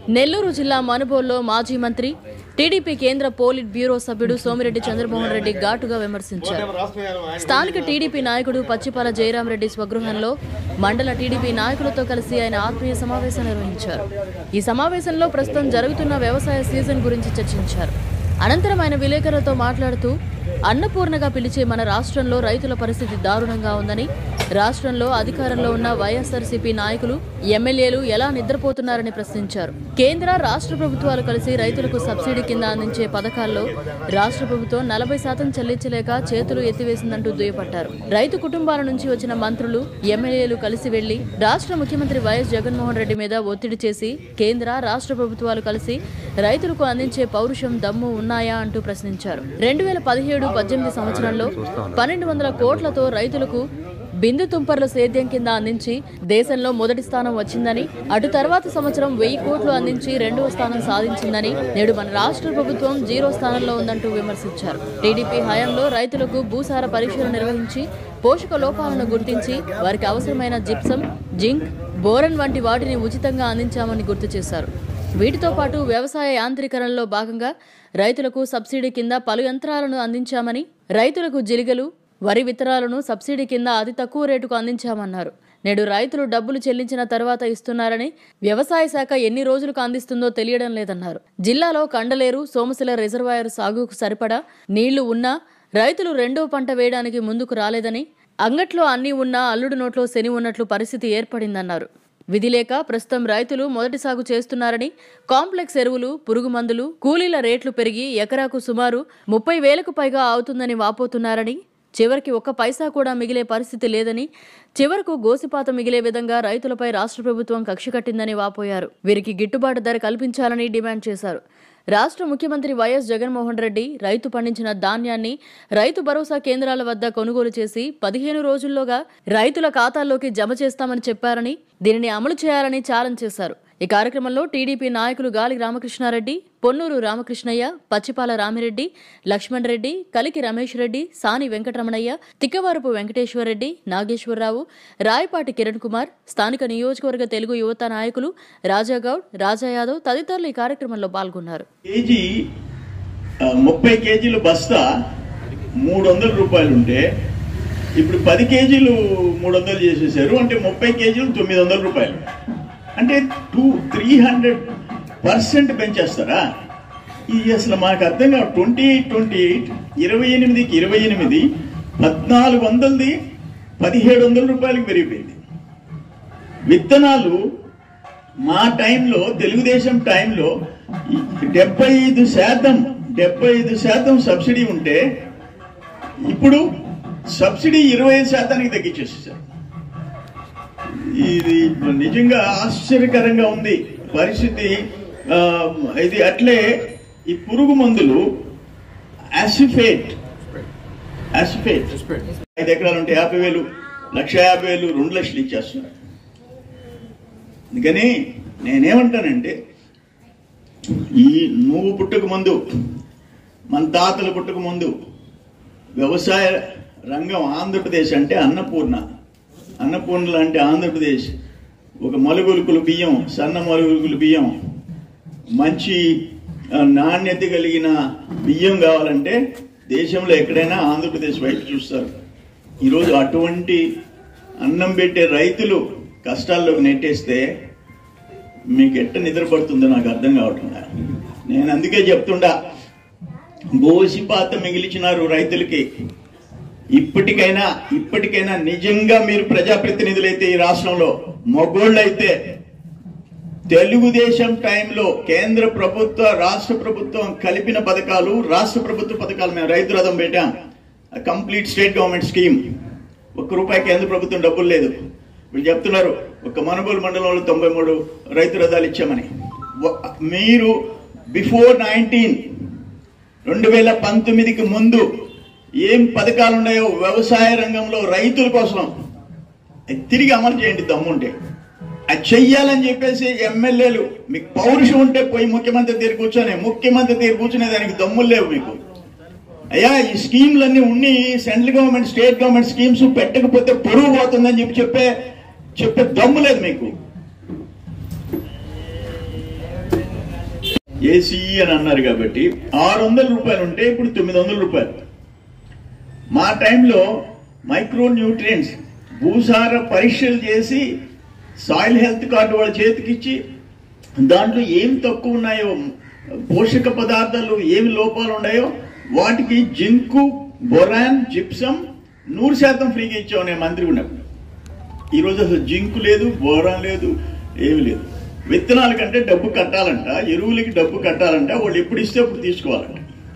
నెల్లూరు జిల్లా మనుబోల్లో మాజీ మంత్రి టీడీపీ కేంద్ర పోలిట్ బ్యూరో సభ్యుడు సోమిరెడ్డి చంద్రమోహన్ రెడ్డి ఘాటుగా విమర్శించారు స్థానిక టీడీపీ నాయకుడు పచ్చిపాల జయరామరెడ్డి స్వగృహంలో మండల టీడీపీ నాయకులతో కలిసి ఆయన ఆత్మీయ సమావేశం నిర్వహించారు ఈ సమావేశంలో ప్రస్తుతం జరుగుతున్న వ్యవసాయ సీజన్ గురించి చర్చించారు అనంతరం ఆయన విలేకరులతో మాట్లాడుతూ అన్నపూర్ణగా పిలిచే మన రాష్ట్రంలో రైతుల పరిస్థితి దారుణంగా ఉందని రాష్ట్రంలో అధికారంలో ఉన్న వైఎస్ఆర్సీపీ నాయకులు ఎమ్మెల్యేలు ఎలా నిద్రపోతున్నారని ప్రశ్నించారు కేంద్ర రాష్ట్ర ప్రభుత్వాలు కలిసి రైతులకు సబ్సిడీ కింద అందించే పథకాల్లో రాష్ట్ర ప్రభుత్వం నలభై శాతం చెల్లించలేక చేతులు ఎత్తివేసిందంటూ దుయ్యపట్టారు రైతు కుటుంబాల నుంచి వచ్చిన మంత్రులు ఎమ్మెల్యేలు కలిసి వెళ్లి రాష్ట్ర ముఖ్యమంత్రి వైఎస్ జగన్మోహన్ రెడ్డి మీద ఒత్తిడి చేసి కేంద్ర రాష్ట్ర ప్రభుత్వాలు కలిసి రైతులకు అందించే పౌరుషం దమ్ము ఉన్నాయా అంటూ ప్రశ్నించారు రెండు వేల పదిహేడు పద్దెనిమిది సంవత్సరంలో పన్నెండు వందల కోట్లతో రైతులకు బిందు తుంపర్ల సేద్యం కింద అందించి దేశంలో మొదటి స్థానం వచ్చిందని అటు తర్వాత సంవత్సరం వెయ్యి కోట్లు అందించి రెండవ స్థానం సాధించిందని నేడు మన రాష్ట్ర ప్రభుత్వం జీరో స్థానంలో ఉందంటూ విమర్శించారు టీడీపీ హయాంలో రైతులకు భూసార పరీక్షలు నిర్వహించి పోషక లోపాలను గుర్తించి వారికి అవసరమైన జిప్సం జింక్ బోరన్ వంటి వాటిని ఉచితంగా అందించామని గుర్తు చేశారు వీటితో పాటు వ్యవసాయ యాంత్రీకరణలో భాగంగా రైతులకు సబ్సిడీ కింద పలు యంత్రాలను అందించామని రైతులకు జిలిగలు వరి విత్తనాలను సబ్సిడీ కింద అతి తక్కువ రేటుకు అందించామన్నారు నేడు రైతులు డబ్బులు చెల్లించిన తర్వాత ఇస్తున్నారని వ్యవసాయ శాఖ ఎన్ని రోజులకు అందిస్తుందో తెలియడం లేదన్నారు జిల్లాలో కండలేరు సోమశిల రిజర్వాయర్ సాగుకు సరిపడా నీళ్లు ఉన్నా రైతులు రెండో పంట వేయడానికి ముందుకు రాలేదని అంగట్లో అన్నీ ఉన్నా అల్లుడు నోట్లో శని ఉన్నట్లు పరిస్థితి ఏర్పడిందన్నారు విధి లేక ప్రస్తుతం రైతులు మొదటి సాగు చేస్తున్నారని కాంప్లెక్స్ ఎరువులు పురుగు మందులు కూలీల రేట్లు పెరిగి ఎకరాకు సుమారు ముప్పై వేలకు పైగా అవుతుందని వాపోతున్నారని చివరికి ఒక్క పైసా కూడా మిగిలే పరిస్థితి లేదని చివరకు గోసిపాత మిగిలే విధంగా రైతులపై రాష్ట్ర ప్రభుత్వం కక్ష కట్టిందని వాపోయారు వీరికి గిట్టుబాటు ధర కల్పించాలని డిమాండ్ చేశారు రాష్ట్ర ముఖ్యమంత్రి వైఎస్ జగన్మోహన్ రెడ్డి రైతు పండించిన ధాన్యాన్ని రైతు భరోసా కేంద్రాల వద్ద కొనుగోలు చేసి పదిహేను రోజుల్లోగా రైతుల ఖాతాల్లోకి జమ చేస్తామని చెప్పారని దీనిని అమలు చేయాలని ఛాలెంజ్ చేశారు ఈ కార్యక్రమంలో టీడీపీ నాయకులు గాలి రామకృష్ణారెడ్డి పొన్నూరు రామకృష్ణయ్య పచ్చిపాల రామిరెడ్డి లక్ష్మణ్ రెడ్డి కలికి రమేష్ రెడ్డి సాని వెంకటరమణయ్య తిక్కవారపు వెంకటేశ్వరరెడ్డి నాగేశ్వరరావు రాయపాటి కిరణ్ కుమార్ స్థానిక నియోజకవర్గ తెలుగు యువత నాయకులు రాజాగౌడ్ రాజా యాదవ్ తదితరులు ఈ కార్యక్రమంలో పాల్గొన్నారు కేజీ ఆ, ముప్పై కేజీలు బస్తా మూడు వందల రూపాయలు ఉంటే ఇప్పుడు పది కేజీలు మూడు వందలు చేసేసారు అంటే ముప్పై కేజీలు తొమ్మిది వందల రూపాయలు అంటే టూ త్రీ హండ్రెడ్ పర్సెంట్ పెంచేస్తారా ఇది అసలు మాకు అర్థం కాదు ట్వంటీ ట్వంటీ ఎయిట్ ఇరవై ఎనిమిదికి ఇరవై ఎనిమిది పద్నాలుగు వందలది పదిహేడు వందల రూపాయలకి పెరిగిపోయింది విత్తనాలు మా టైంలో తెలుగుదేశం టైంలో డెబ్బై ఐదు శాతం డెబ్బై ఐదు శాతం సబ్సిడీ ఉంటే ఇప్పుడు సబ్సిడీ ఇరవై ఐదు శాతానికి తగ్గించేసేసారు ఇది నిజంగా ఆశ్చర్యకరంగా ఉంది పరిస్థితి ఆ, ఇది అట్లే ఈ పురుగు మందులు యాసిఫేట్ యాసిఫేట్ ఐదు ఎకరాలు ఉంటే యాభై వేలు లక్ష యాభై వేలు రెండు లక్షలు ఇచ్చేస్తున్నారు అందుకని నేనేమంటానంటే ఈ నువ్వు పుట్టక ముందు మన తాతలు పుట్టక ముందు వ్యవసాయ రంగం ఆంధ్రప్రదేశ్ అంటే అన్నపూర్ణ అన్నపూర్ణ లాంటి ఆంధ్రప్రదేశ్ ఒక మలుగులుకులు బియ్యం సన్న మలుగులుకులు బియ్యం మంచి ఆ, నాణ్యత కలిగిన బియ్యం కావాలంటే దేశంలో ఎక్కడైనా ఆంధ్రప్రదేశ్ వైపు చూస్తారు ఈరోజు అటువంటి అన్నం పెట్టే రైతులు కష్టాల్లోకి నెట్టేస్తే మీకు ఎట్ట నిద్రపడుతుందో నాకు అర్థం కావట్లేదు నేను అందుకే చెప్తుండా బోసిపాత మిగిలిచినారు రైతులకి ఇప్పటికైనా ఇప్పటికైనా నిజంగా మీరు ప్రజాప్రతినిధులైతే ఈ రాష్ట్రంలో మగోళ్ళైతే తెలుగుదేశం టైంలో కేంద్ర ప్రభుత్వ రాష్ట్ర ప్రభుత్వం కలిపిన పథకాలు రాష్ట్ర ప్రభుత్వ పథకాలు మేము రైతు రథం పెట్టాం కంప్లీట్ స్టేట్ గవర్నమెంట్ స్కీమ్ ఒక్క రూపాయి కేంద్ర ప్రభుత్వం డబ్బులు లేదు వీళ్ళు చెప్తున్నారు ఒక మనుగోలు మండలంలో తొంభై మూడు రైతు రథాలు ఇచ్చామని వ- మీరు బిఫోర్ నైన్టీన్ రెండు వేల పంతొమ్మిదికి ముందు ఏం పథకాలు ఉన్నాయో వ్యవసాయ రంగంలో రైతుల కోసం అది తిరిగి అమలు చేయండి దమ్ముంటే అది చెయ్యాలని చెప్పేసి ఎమ్మెల్యేలు మీకు పౌరుషం ఉంటే పోయి ముఖ్యమంత్రి దగ్గర కూర్చొని ముఖ్యమంత్రి దగ్గర కూర్చునే దానికి దమ్ములు లేవు మీకు అయ్యా ఈ స్కీమ్లన్నీ ఉన్ని central government state government schemes పెట్టకపోతే పొరుగు పోతుందని చెప్పి చెప్పే చెప్పే దమ్ము లేదు మీకు ఏసీఈ అని అన్నారు కాబట్టి ఆరు వందల రూపాయలు ఉంటే ఇప్పుడు తొమ్మిది వందల రూపాయలు మా టైంలో మైక్రో న్యూట్రియంట్స్ భూసార పరీక్షలు చేసి సాయిల్ హెల్త్ కార్డు వాళ్ళ చేతికిచ్చి దాంట్లో ఏం తక్కువ ఉన్నాయో పోషక పదార్థాలు ఏమి లోపాలు ఉన్నాయో వాటికి జింకు బొరాన్ జిప్సమ్ నూరు శాతం ఫ్రీగా ఇచ్చావు నేను మంత్రి ఉన్నప్పుడు ఈరోజు అసలు జింకు లేదు బోరాన్ లేదు ఏమి లేదు విత్తనాల కంటే డబ్బు కట్టాలంట ఎరువులకి డబ్బు కట్టాలంట వాళ్ళు ఎప్పుడు ఇస్తే అప్పుడు తీసుకోవాలంట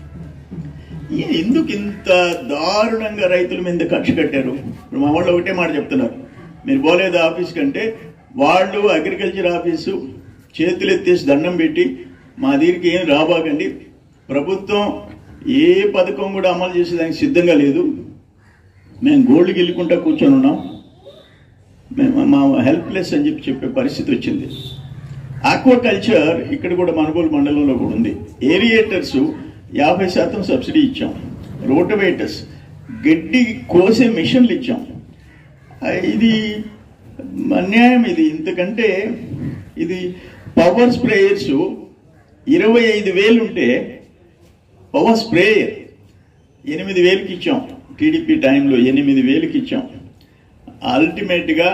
ఈ- ఎందుకు ఇంత దారుణంగా రైతుల మీద కక్ష కట్టారు ఇప్పుడు మా వాళ్ళు ఒకటే మాట చెప్తున్నారు మీరు పోలేదు ఆఫీస్ కంటే వాళ్ళు అగ్రికల్చర్ ఆఫీసు చేతులు ఎత్తేసి దండం పెట్టి మా దగ్గరికి ఏం రాబాకండి ప్రభుత్వం ఏ పథకం కూడా అమలు చేసేదానికి సిద్ధంగా లేదు మేము గోల్డ్ గెలుకుంటా కూర్చొని ఉన్నాం మేము మా హెల్ప్లెస్ అని చెప్పి చెప్పే పరిస్థితి వచ్చింది ఆక్వాకల్చర్ ఇక్కడ కూడా మనుగోలు మండలంలో కూడా ఉంది ఏరియేటర్స్ యాభై శాతం సబ్సిడీ ఇచ్చాం రోటవేటర్స్ గడ్డి కోసే మిషన్లు ఇచ్చాం ఆ, ఇది అన్యాయం ఇది ఇంతకంటే ఇది పవర్ స్ప్రేయర్స్ ఇరవై ఐదు వేలు ఉంటే పవర్ స్ప్రేయర్ ఎనిమిది వేలకి ఇచ్చాం టీడీపీ టైంలో ఎనిమిది వేలకి ఇచ్చాం అల్టిమేట్గా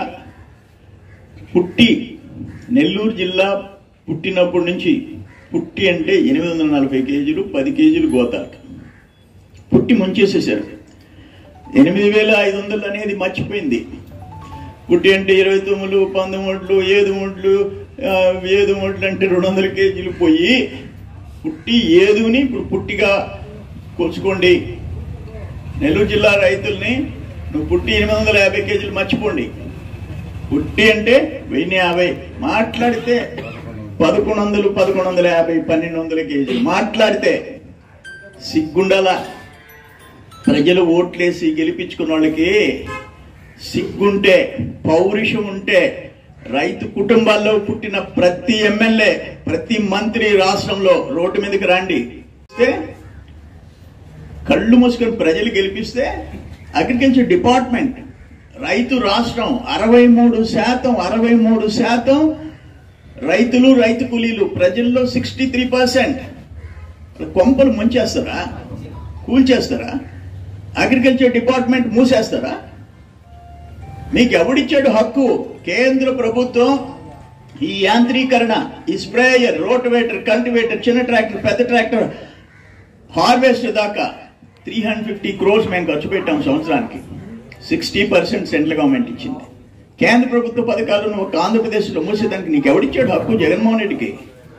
పుట్టి నెల్లూరు జిల్లా పుట్టినప్పటి నుంచి పుట్టి అంటే ఎనిమిది వందల నలభై కేజీలు పది కేజీలు గోతాకు పుట్టి ముంచేసేసారు ఎనిమిది వేల ఐదు వందలు అనేది మర్చిపోయింది పుట్టి అంటే ఇరవై తొమ్మిది పంతొమ్మిదిలు ఏడు మూట్లు ఆ, ఏడు మూట్లు అంటే రెండు వందల కేజీలు పోయి పుట్టి ఏదుని ఇప్పుడు పుట్టిగా కొలుచుకోండి నెల్లూరు జిల్లా రైతుల్ని నువ్వు పుట్టి ఎనిమిది వందల యాభై కేజీలు మర్చిపోండి పుట్టి అంటే వెయ్యి యాభై మాట్లాడితే పదకొండు వందలు పదకొండు వందల యాభై పన్నెండు వందల కేజీలు మాట్లాడితే సిగ్గుండాలా ప్రజలు ఓట్లేసి గెలిపించుకున్న వాళ్ళకి సిగ్గుంటే పౌరుషం ఉంటే రైతు కుటుంబాల్లో పుట్టిన ప్రతి ఎమ్మెల్యే ప్రతి మంత్రి రాష్ట్రంలో రోడ్డు మీదకి రండి వస్తే కళ్ళు మూసుకొని ప్రజలు గెలిపిస్తే అగ్రికల్చర్ డిపార్ట్మెంట్ రైతు రాష్ట్రం అరవై మూడు శాతం అరవై మూడు శాతం రైతులు రైతు కూలీలు ప్రజల్లో సిక్స్టీ త్రీ పర్సెంట్ కొంపలు ముంచేస్తారా కూల్చేస్తారా అగ్రికల్చర్ డిపార్ట్మెంట్ మూసేస్తారా మీకు ఎవడిచ్చాడు హక్కు కేంద్ర ప్రభుత్వం ఈ యాంత్రీకరణ ఈ స్ప్రేయర్ రోటివేటర్ కల్టివేటర్ చిన్న ట్రాక్టర్ పెద్ద ట్రాక్టర్ హార్వెస్ట్ దాకా త్రీ హండ్రెడ్ ఫిఫ్టీ క్రోర్స్ మేము ఖర్చు పెట్టాం సంవత్సరానికి సిక్స్టీ పర్సెంట్ సెంట్రల్ గవర్నమెంట్ ఇచ్చింది కేంద్ర ప్రభుత్వ పథకాలు నువ్వు ఒక ఆంధ్రప్రదేశ్లో మూసేదానికి నీకు ఎవడిచ్చాడు హక్కు జగన్మోహన్ రెడ్డికి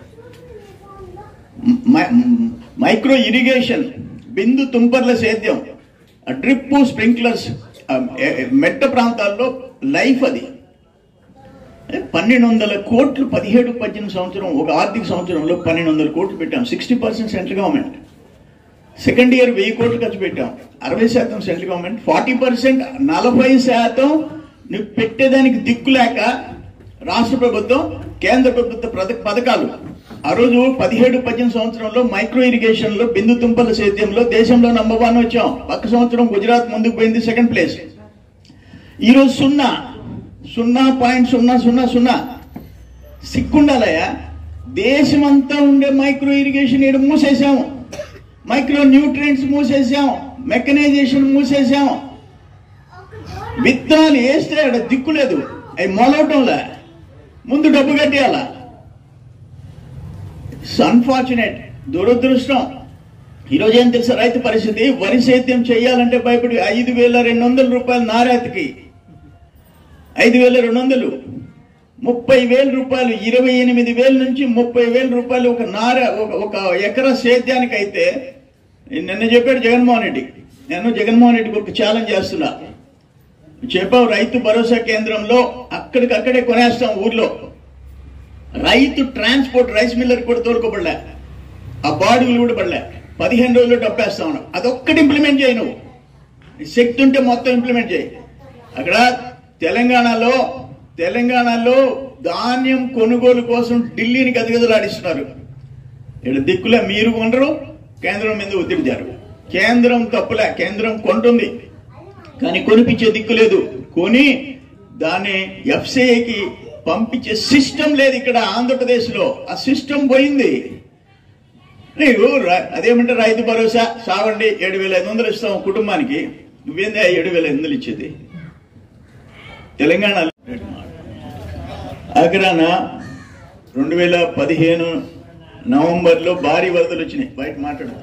మై- మైక్రో ఇరిగేషన్ బిందు తుంపర్ల సేద్యం డ్రిప్ స్ప్రింక్లర్స్ ఆ, ఎ- ఎ- మెట్ట ప్రాంతాల్లో లైఫ్ అది పన్నెండు వందల కోట్లు పదిహేడు పద్దెనిమిది సంవత్సరం ఒక ఆర్థిక సంవత్సరంలో పన్నెండు వందల కోట్లు పెట్టాం sixty percent central government second year వెయ్యి కోట్లు ఖర్చు పెట్టాం అరవై శాతం సెంట్రల్ గవర్నమెంట్ ఫార్టీ పర్సెంట్ నలభై శాతం నువ్వు పెట్టేదానికి దిక్కు లేక రాష్ట్ర ప్రభుత్వం కేంద్ర ప్రభుత్వ పథ- పథకాలు ఆ రోజు పదిహేడు పద్దెనిమిది సంవత్సరంలో మైక్రో ఇరిగేషన్ లో బిందు తుంపల సేద్యంలో దేశంలో నంబర్ వన్ వచ్చాం పక్క సంవత్సరం గుజరాత్ ముందుకు పోయింది సెకండ్ ప్లేస్ ఈ రోజు సున్నా సున్నా పాయింట్ సున్నా సున్నా సున్నా సిగ్గుండాలయ్యా దేశమంతా ఉండే మైక్రో ఇరిగేషన్ ఇక్కడ మూసేసాము మైక్రో న్యూట్రియంట్స్ మూసేసాం మెకనైజేషన్ మూసేసాం విత్తనాలు వేస్తే అక్కడ దిక్కు లేదు అవి మొలవటంలే ముందు డబ్బు కట్టేయాలా అన్ఫార్చునేట్ దురదృష్టం ఈరోజు ఏం తెలుసా రైతు పరిస్థితి వరి సేద్యం చేయాలంటే భయపడి ఐదు వేల రెండు వందల రూపాయలు నారేతకి ఐదు వేల రెండు వందలు ముప్పై వేల రూపాయలు ఇరవై ఎనిమిది వేల నుంచి ముప్పై వేల రూపాయలు ఒక నార ఒక ఒక ఎకరా సేద్యానికి అయితే నిన్న చెప్పాడు జగన్మోహన్ రెడ్డి నేను జగన్మోహన్ రెడ్డికి ఒక ఛాలెంజ్ చేస్తున్నా చెప్పావు రైతు భరోసా కేంద్రంలో అక్కడికక్కడే కొనేస్తాం ఊర్లో రైతు ట్రాన్స్పోర్ట్ రైస్ మిల్లర్ కూడా తోలుకోబడలే ఆ బాడుగులు కూడా పడలే పదిహేను రోజులు డబ్బేస్తా ఉన్నావు అదొక్కటి ఇంప్లిమెంట్ చేయి నువ్వు నీ శక్తి ఉంటే మొత్తం ఇంప్లిమెంట్ చేయి అక్కడ తెలంగాణలో తెలంగాణలో ధాన్యం కొనుగోలు కోసం ఢిల్లీని గదగదలాడిస్తున్నారు ఇక్కడ దిక్కులే మీరు కొనరు కేంద్రం మీద ఒత్తిడిచారు కేంద్రం తప్పులే కేంద్రం కొంటుంది కానీ కొనిపించే దిక్కు లేదు కొని దాన్ని ఎఫ్సిఐకి పంపించే సిస్టమ్ లేదు ఇక్కడ ఆంధ్రప్రదేశ్ లో ఆ సిస్టమ్ పోయింది నీకు రా- అదేమంటే రైతు భరోసా సావండి ఏడు వేల ఐదు వందలు ఇస్తాం ఒక కుటుంబానికి నువ్వేంది ఆ ఏడు వేల ఐదు వందలు ఇచ్చేది తెలంగాణ ఆగ్రాన రెండు వేల పదిహేను నవంబర్లో భారీ వరదలు వచ్చినాయి బయట మాట్లాడదు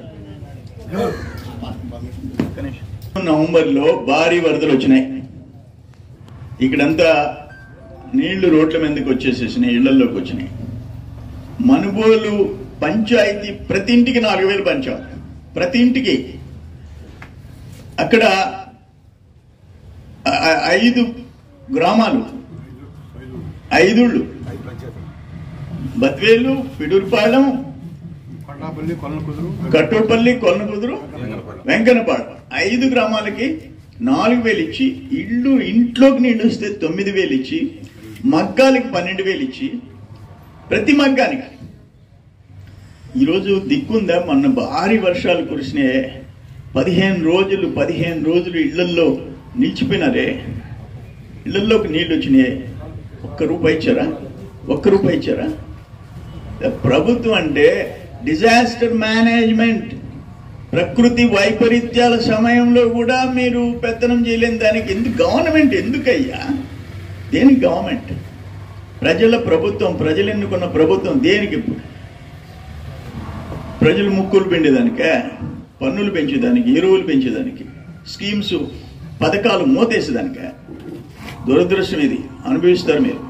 నవంబర్లో భారీ వరదలు వచ్చినాయి ఇక్కడంతా నీళ్లు రోడ్ల మీదకి వచ్చేసేసినాయి ఇళ్లలోకి వచ్చినాయి మనుబోలు పంచాయతీ ప్రతి ఇంటికి నాలుగు వేలు పంచాం ప్రతి ఇంటికి అక్కడ ఆ- ఆ- ఐదు గ్రామాలు ఐదుళ్ళు బద్వేలు పిడూరుపాలెం కొండాపల్లి కొలను కుదురు కట్టూపల్లి కొల్లకుదురు వెంకనపాడు ఐదు గ్రామాలకి నాలుగు వేలు ఇచ్చి ఇల్లు ఇంట్లోకి నీళ్ళు వస్తే తొమ్మిది వేలు ఇచ్చి మగ్గాలకి పన్నెండు వేలు ఇచ్చి ప్రతి మగ్గానికి ఈరోజు దిక్కుందా మొన్న భారీ వర్షాలు కురిసినాయి పదిహేను రోజులు పదిహేను రోజులు ఇళ్లల్లో నిలిచిపోయినారే ఇళ్లలోకి నీళ్ళు వచ్చినాయి ఒక్క రూపాయి ఇచ్చారా ఒక్క రూపాయి ఇచ్చారా ప్రభుత్వం అంటే డిజాస్టర్ మేనేజ్మెంట్ ప్రకృతి వైపరీత్యాల సమయంలో కూడా మీరు పెత్తనం చేయలేని దానికి ఎందుకు గవర్నమెంట్ ఎందుకయ్యా దేనికి గవర్నమెంట్ ప్రజల ప్రభుత్వం ప్రజలు ఎన్నుకున్న ప్రభుత్వం దేనికి ప్రజలు ముక్కులు పిండేదానికే పన్నులు పెంచేదానికి ఎరువులు పెంచేదానికి స్కీమ్స్ పథకాలు మోతేసేదానికే దురదృష్టం ఇది అనుభవిస్తారు మీరు